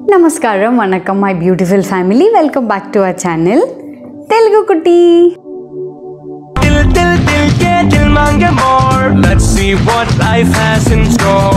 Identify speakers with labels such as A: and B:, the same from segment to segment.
A: నమస్కారం వనకం my beautiful family welcome back to our channel Telugu Kutti
B: Till, till, till, get till manga more. Let's see what life has in store.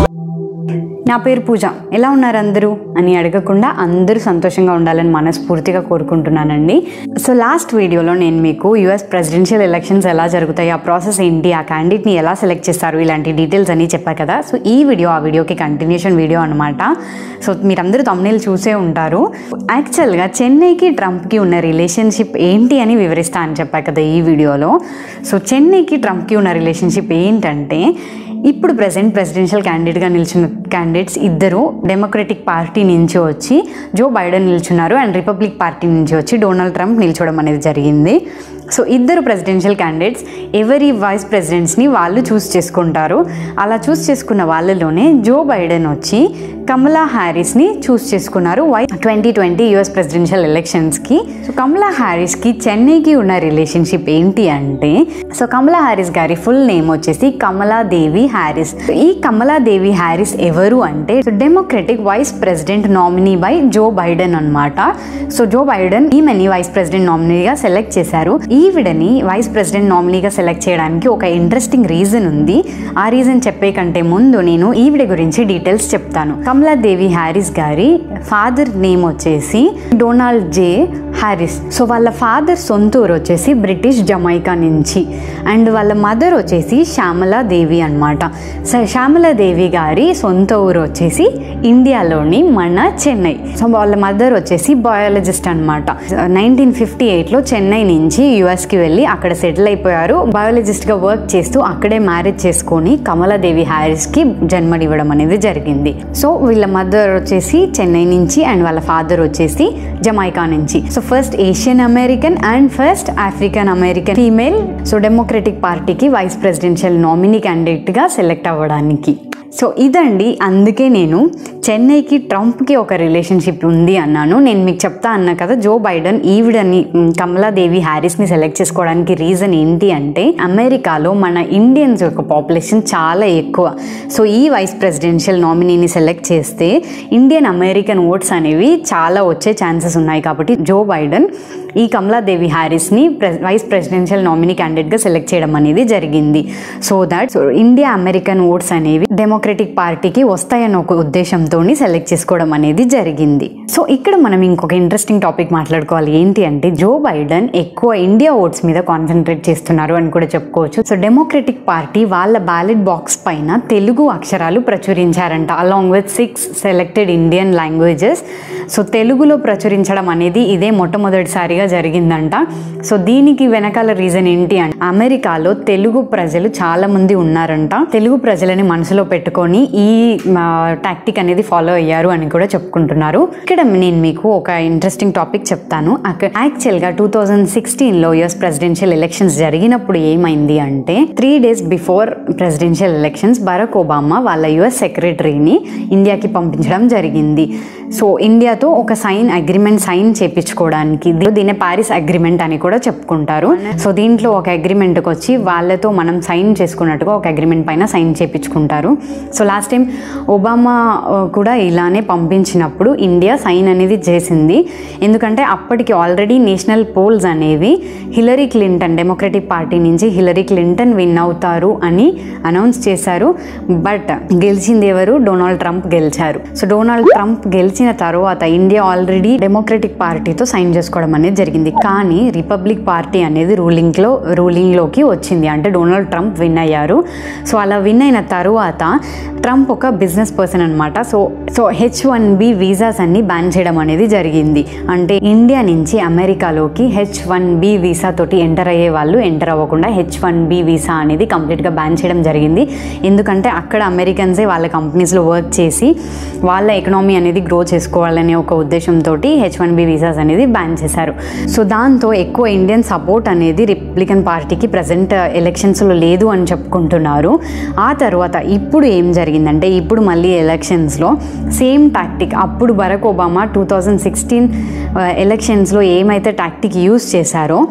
A: నా పేరు పూజ ఎలా ఉన్నారు అందరూ అని అడగకుండా అందరూ సంతోషంగా ఉండాలని మనస్ఫూర్తిగా కోరుకుంటున్నానండి సో లాస్ట్ వీడియోలో నేను మీకు యుఎస్ ప్రెసిడెన్షియల్ ఎలక్షన్స్ ఎలా జరుగుతాయి ఆ ప్రాసెస్ ఏంటి ఆ క్యాండిడేట్ని ఎలా సెలెక్ట్ చేస్తారు ఇలాంటి డీటెయిల్స్ అని చెప్పాను కదా సో ఈ వీడియో ఆ వీడియోకి కంటిన్యూషన్ వీడియో అనమాట సో మీరందరూ తమ్నేల్ చూసే ఉంటారు యాక్చువల్గా చెన్నైకి ట్రంప్కి ఉన్న రిలేషన్షిప్ ఏంటి అని వివరిస్తా అని చెప్పా కదా ఈ వీడియోలో సో చెన్నైకి ట్రంప్కి ఉన్న రిలేషన్షిప్ ఏంటంటే ఇప్పుడు ప్రెసెంట్ ప్రెసిడెన్షియల్ క్యాండిడేట్గా నిల్చున్న క్యాండిడేట్స్ ఇద్దరు డెమోక్రటిక్ పార్టీ నుంచి వచ్చి జో బైడెన్ నిల్చున్నారు అండ్ రిపబ్లిక్ పార్టీ నుంచి వచ్చి డొనాల్డ్ ట్రంప్ నిల్చోవడం అనేది జరిగింది సో ఇద్దరు ప్రెసిడెన్షియల్ క్యాండిడేట్స్ ఎవరి వైస్ ప్రెసిడెంట్స్ని వాళ్ళు చూస్ చేసుకుంటారు అలా చూస్ చేసుకున్న వాళ్ళలోనే జో బైడెన్ వచ్చి కమలా హ్యారిస్ని చూస్ చేసుకున్నారు వై ట్వంటీ ట్వంటీ యుఎస్ ప్రెసిడెన్షియల్ ఎలక్షన్స్కి సో కమలా హ్యారిస్కి చెన్నైకి ఉన్న రిలేషన్షిప్ ఏంటి అంటే సో కమలా హ్యారిస్ గారి ఫుల్ నేమ్ వచ్చేసి కమలాదేవి హ్యారిస్ ఈ కమలాదేవి హ్యారిస్ ఎవరు అంటే so democratic vice president nominee by Joe Biden అన్నమాట సో జో బైడెన్ ఈమెని వైస్ ప్రెసిడెంట్ నామినీగా సెలెక్ట్ చేశారు ఈవిడని వైస్ ప్రెసిడెంట్ నామినీగా సెలెక్ట్ చేయడానికి ఒక ఇంట్రెస్టింగ్ రీజన్ ఉంది ఆ రీజన్ చెప్పే కంటే ముందు నేను ఈవిడ గురించి డీటెయిల్స్ చెప్తాను కమలాదేవి హ్యారిస్ గారి ఫాదర్ నేమ్ వచ్చేసి డొనాల్డ్ జే హ్యారిస్ సో వాళ్ళ ఫాదర్ సొంత ఊరు వచ్చేసి బ్రిటిష్ జమైకా నుంచి అండ్ వాళ్ళ మదర్ వచ్చేసి శ్యామలా దేవి అనమాట సో శ్యామలా దేవి గారి సొంత ఊరు వచ్చేసి ఇండియాలోని మన చెన్నై సో వాళ్ళ మదర్ వచ్చేసి బయాలజిస్ట్ అనమాట నైన్టీన్ ఫిఫ్టీ ఎయిట్లో చెన్నై నుంచి యుఎస్కి వెళ్ళి అక్కడ సెటిల్ అయిపోయారు బయాలజిస్ట్గా వర్క్ చేస్తూ అక్కడే మ్యారేజ్ చేసుకొని కమలాదేవి హ్యారిస్కి జన్మనివ్వడం అనేది జరిగింది సో వీళ్ళ మదర్ వచ్చేసి చెన్నై నుంచి అండ్ వాళ్ళ ఫాదర్ వచ్చేసి జమైకా నుంచి so first Asian American and first African American female so democratic పార్టీకి వైస్ ప్రెసిడెన్షియల్ నామినీ క్యాండిడేట్గా సెలెక్ట్ అవ్వడానికి సో ఇదండి అందుకే నేను చెన్నైకి ట్రంప్కి ఒక రిలేషన్షిప్ ఉంది అన్నాను నేను మీకు చెప్తా అన్నా కదా జో బైడెన్ ఈవిడని మ్, కమలాదేవి హ్యారిస్ని సెలెక్ట్ చేసుకోవడానికి రీజన్ ఏంటి అంటే అమెరికాలో మన ఇండియన్స్ యొక్క పాపులేషన్ చాలా ఎక్కువ సో ఈ వైస్ ప్రెసిడెన్షియల్ నామినీని సెలెక్ట్ చేస్తే ఇండియన్ అమెరికన్ ఓట్స్ అనేవి చాలా వచ్చే ఛాన్సెస్ ఉన్నాయి కాబట్టి జో బైడెన్ ఈ కమలాదేవి హ్యారిస్ని ప్రె వైస్ ప్రెసిడెన్షియల్ నామినీ క్యాండిడేట్గా సెలెక్ట్ చేయడం అనేది జరిగింది so that so India American votes అనేవి డెమోక్రటిక్ పార్టీకి వస్తాయన్న ఒక ఉద్దేశంతో సెలెక్ట్ చేసుకోవడం అనేది జరిగింది సో ఇక్కడ మనం ఇంకొక ఇంట్రెస్టింగ్ టాపిక్ మాట్లాడుకోవాలి ఏంటి అంటే జో బైడెన్ ఎక్కువ ఇండియా ఓట్స్ మీద కాన్సన్ట్రేట్ చేస్తున్నారు అని కూడా చెప్పుకోవచ్చు సో డెమోక్రటిక్ పార్టీ వాళ్ళ బ్యాలెట్ బాక్స్ పైన తెలుగు అక్షరాలు ప్రచురించారంట along with six selected Indian languages so తెలుగులో ప్రచురించడం అనేది ఇదే మొట్టమొదటిసారిగా జరిగిందంట సో దీనికి వెనకాల రీజన్ ఏంటి అంటే అమెరికాలో తెలుగు ప్రజలు చాలా మంది ఉన్నారంట తెలుగు ప్రజలని మనసులో పెట్టుకొని ఈ టాక్టిక్ అనేది ఫాలో అయ్యారు అని కూడా చెప్పుకుంటున్నారు ఇక్కడ నేను మీకు ఒక ఇంట్రెస్టింగ్ టాపిక్ చెప్తాను అక్కడ యాక్చువల్గా టూ థౌజండ్ సిక్స్టీన్లో యుఎస్ ప్రెసిడెన్షియల్ ఎలక్షన్స్ జరిగినప్పుడు ఏమైంది అంటే three days before presidential elections Barack Obama వాళ్ళ యుఎస్ సెక్రటరీని ఇండియాకి పంపించడం జరిగింది సో ఇండియాతో ఒక సైన్ అగ్రిమెంట్ సైన్ చేపించుకోవడానికి దీ- దీన్ని ప్యారిస్ అగ్రిమెంట్ అని కూడా చెప్పుకుంటారు సో దీంట్లో ఒక అగ్రిమెంట్కి వచ్చి వాళ్ళతో మనం సైన్ చేసుకున్నట్టుగా ఒక అగ్రిమెంట్ పైన సైన్ చేపించుకుంటారు సో లాస్ట్ టైం ఒబామా ఆ, కూడా ఇలానే పంపించినప్పుడు ఇండియా సైన్ అనేది చేసింది ఎందుకంటే అప్పటికి ఆల్రెడీ నేషనల్ పోల్స్ అనేవి హిలరీ క్లింటన్ డెమోక్రటిక్ పార్టీ నుంచి హిలరీ క్లింటన్ విన్ అవుతారు అని అనౌన్స్ చేశారు బట్ గెలిచింది ఎవరు డొనాల్డ్ ట్రంప్ గెలిచారు సో డొనాల్డ్ ట్రంప్ గెలిచిన తర్వాత ఇండియా ఆల్రెడీ డెమోక్రటిక్ పార్టీతో సైన్ చేసుకోవడం అనేది జరిగింది కానీ రిపబ్లిక్ పార్టీ అనేది రూలింగ్లో రూలింగ్లోకి వచ్చింది అంటే డొనాల్డ్ ట్రంప్ విన్ అయ్యారు సో అలా విన్ అయిన తర్వాత ట్రంప్ ఒక బిజినెస్ పర్సన్ అనమాట so so H one B visas అన్ని బ్యాన్ చేయడం అనేది జరిగింది అంటే ఇండియా నుంచి అమెరికాలోకి హెచ్ వన్ బి వీసా తోటి ఎంటర్ అయ్యే వాళ్ళు ఎంటర్ అవ్వకుండా హెచ్ వన్ బి వీసా అనేది కంప్లీట్గా బ్యాన్ చేయడం జరిగింది ఎందుకంటే అక్కడ అమెరికన్సే వాళ్ళ కంపెనీస్లో వర్క్ చేసి వాళ్ళ ఎకనామీ అనేది గ్రో చేసుకోవాలనే ఒక ఉద్దేశంతో హెచ్ వన్ బి వీసాస్ అనేది బ్యాన్ చేశారు సో దాంతో ఎక్కువ ఇండియన్ సపోర్ట్ అనేది రిపబ్లికన్ పార్టీకి ప్రజెంట్ ఎలక్షన్స్లో లేదు అని చెప్పుకుంటున్నారు ఆ తర్వాత ఇప్పుడు ఏం జరిగిందంటే ఇప్పుడు మళ్ళీ ఎలక్షన్స్లో సేమ్ టాక్టిక్ అప్పుడు Barack Obama two thousand sixteen ఎలక్షన్స్లో ఏమైతే టాక్టిక్ యూస్ చేశారో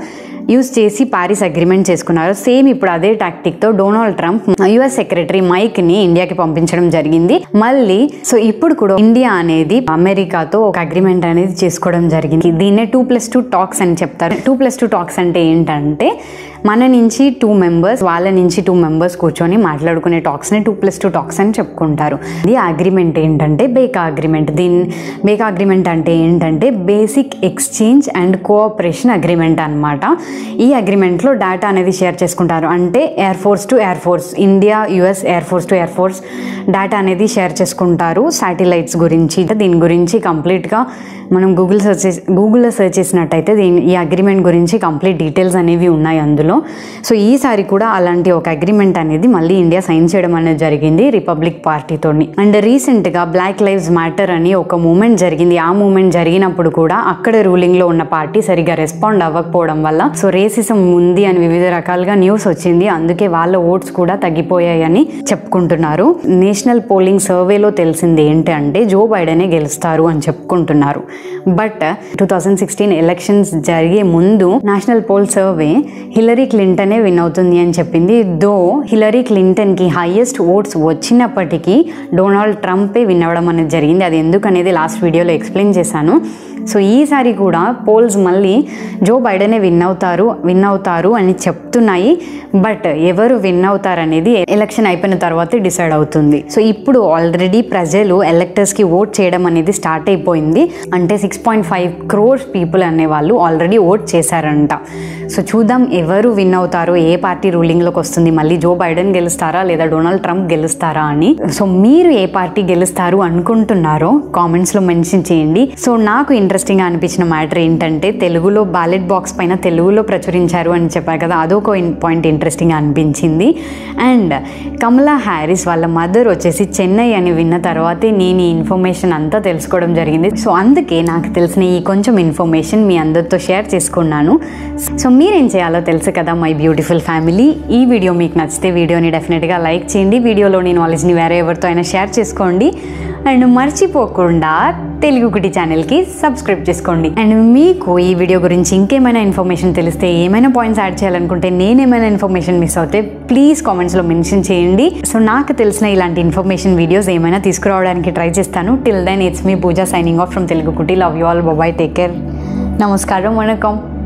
A: యూస్ చేసి పారిస్ అగ్రిమెంట్ చేసుకున్నారు సేమ్ ఇప్పుడు అదే టాక్టిక్తో డొనాల్డ్ ట్రంప్ యుఎస్ సెక్రటరీ మైక్ని ఇండియాకి పంపించడం జరిగింది మళ్ళీ సో ఇప్పుడు కూడా ఇండియా అనేది అమెరికాతో ఒక అగ్రిమెంట్ అనేది చేసుకోవడం జరిగింది దీన్నే టూ ప్లస్ టూ టాక్స్ అని చెప్తారు టూ ప్లస్ టూ టాక్స్ అంటే ఏంటంటే మన నుంచి టూ మెంబర్స్ వాళ్ళ నుంచి టూ మెంబర్స్ కూర్చొని మాట్లాడుకునే టాక్స్ని టూ ప్లస్ టూ టాక్స్ అని చెప్పుకుంటారు ఇది అగ్రిమెంట్ ఏంటంటే బేకా అగ్రిమెంట్ దీని బేకా అగ్రిమెంట్ అంటే ఏంటంటే basic exchange and cooperation agreement అన్నమాట ఈ అగ్రిమెంట్లో డేటా అనేది షేర్ చేసుకుంటారు అంటే air force to air force India US air force to air force data అనేది షేర్ చేసుకుంటారు శాటిలైట్స్ గురించి దీని గురించి కంప్లీట్గా మనం గూగుల్ సెర్చ్ చేసి గూగుల్లో సెర్చ్ చేసినట్టయితే దీని ఈ అగ్రిమెంట్ గురించి కంప్లీట్ డీటెయిల్స్ అనేవి ఉన్నాయి అందులో సో ఈసారి కూడా అలాంటి ఒక అగ్రిమెంట్ అనేది మళ్ళీ ఇండియా సైన్ చేయడం అనేది జరిగింది రిపబ్లిక్ పార్టీతోని అండ్ రీసెంట్గా బ్లాక్ లైవ్స్ మ్యాటర్ అని ఒక మూమెంట్ జరిగింది ఆ మూమెంట్ జరిగినప్పుడు కూడా అక్కడ రూలింగ్లో ఉన్న పార్టీ సరిగా రెస్పాండ్ అవ్వకపోవడం వల్ల సో రేసిజం ఉంది అని వివిధ రకాలుగా న్యూస్ వచ్చింది అందుకే వాళ్ళ ఓట్స్ కూడా తగ్గిపోయాయని చెప్పుకుంటున్నారు నేషనల్ పోలింగ్ సర్వేలో తెలిసింది ఏంటంటే జో బైడెనే గెలుస్తారు అని చెప్పుకుంటున్నారు but two thousand sixteen elections జరిగే ముందు నేషనల్ పోల్ సర్వే హిలరీ క్లింటనే విన్ అవుతుంది అని చెప్పింది దో హిలరీ క్లింటన్కి హైయెస్ట్ ఓట్స్ వచ్చినప్పటికీ డొనాల్డ్ ట్రంపే విన్ అవ్వడం అనేది జరిగింది అది ఎందుకు అనేది లాస్ట్ వీడియోలో ఎక్స్ప్లెయిన్ చేశాను సో ఈసారి కూడా పోల్స్ మళ్ళీ జో బైడెనే విన్ అవుతారు విన్ అవుతారు అని చెప్తున్నాయి బట్ ఎవరు విన్ అవుతారు అనేది ఎలక్షన్ అయిపోయిన తర్వాతే డిసైడ్ అవుతుంది సో ఇప్పుడు ఆల్రెడీ ప్రజలు ఎలక్టర్స్కి ఓట్ చేయడం అనేది స్టార్ట్ అయిపోయింది అంటే six point five crores people అనే వాళ్ళు ఆల్రెడీ ఓట్ చేశారంట సో చూద్దాం ఎవరు విన్ అవుతారో ఏ పార్టీ రూలింగ్లోకి వస్తుంది మళ్ళీ జో బైడెన్ గెలుస్తారా లేదా డొనాల్డ్ ట్రంప్ గెలుస్తారా అని సో మీరు ఏ పార్టీ గెలుస్తారు అనుకుంటున్నారో కామెంట్స్లో మెన్షన్ చేయండి సో నాకు ఇంట్రెస్టింగ్గా అనిపించిన మ్యాటర్ ఏంటంటే తెలుగులో బ్యాలెట్ బాక్స్ పైన తెలుగులో ప్రచురించారు అని చెప్పారు కదా అదొక పాయింట్ ఇంట్రెస్టింగ్గా అనిపించింది అండ్ కమలా హ్యారిస్ వాళ్ళ మదర్ వచ్చేసి చెన్నై అని విన్న తర్వాతే నేను ఈ ఇన్ఫర్మేషన్ అంతా తెలుసుకోవడం జరిగింది సో అందుకే నాకు తెలిసిన ఈ కొంచెం ఇన్ఫర్మేషన్ మీ అందరితో షేర్ చేసుకున్నాను సో మీరేం చేయాలో తెలుసు కదా మై బ్యూటిఫుల్ ఫ్యామిలీ ఈ వీడియో మీకు నచ్చితే వీడియోని డెఫినెట్గా లైక్ చేయండి వీడియోలోని నాలెడ్జ్ని వేరే ఎవరితో అయినా షేర్ చేసుకోండి అండ్ మర్చిపోకుండా తెలుగు కుటి ఛానల్కి సబ్స్క్రైబ్ చేసుకోండి అండ్ మీకు ఈ వీడియో గురించి ఇంకేమైనా ఇన్ఫర్మేషన్ తెలిస్తే ఏమైనా పాయింట్స్ యాడ్ చేయాలనుకుంటే నేనేమైనా ఇన్ఫర్మేషన్ మిస్ అవుతే ప్లీజ్ కామెంట్స్లో మెన్షన్ చేయండి సో నాకు తెలిసిన ఇలాంటి ఇన్ఫర్మేషన్ వీడియోస్ ఏమైనా తీసుకురావడానికి ట్రై చేస్తాను till then it's me Pooja signing off from Telugu కుటి లవ్ యూ ఆల్ బాబాయ్ టేక్ కేర్ నమస్కారం వణకం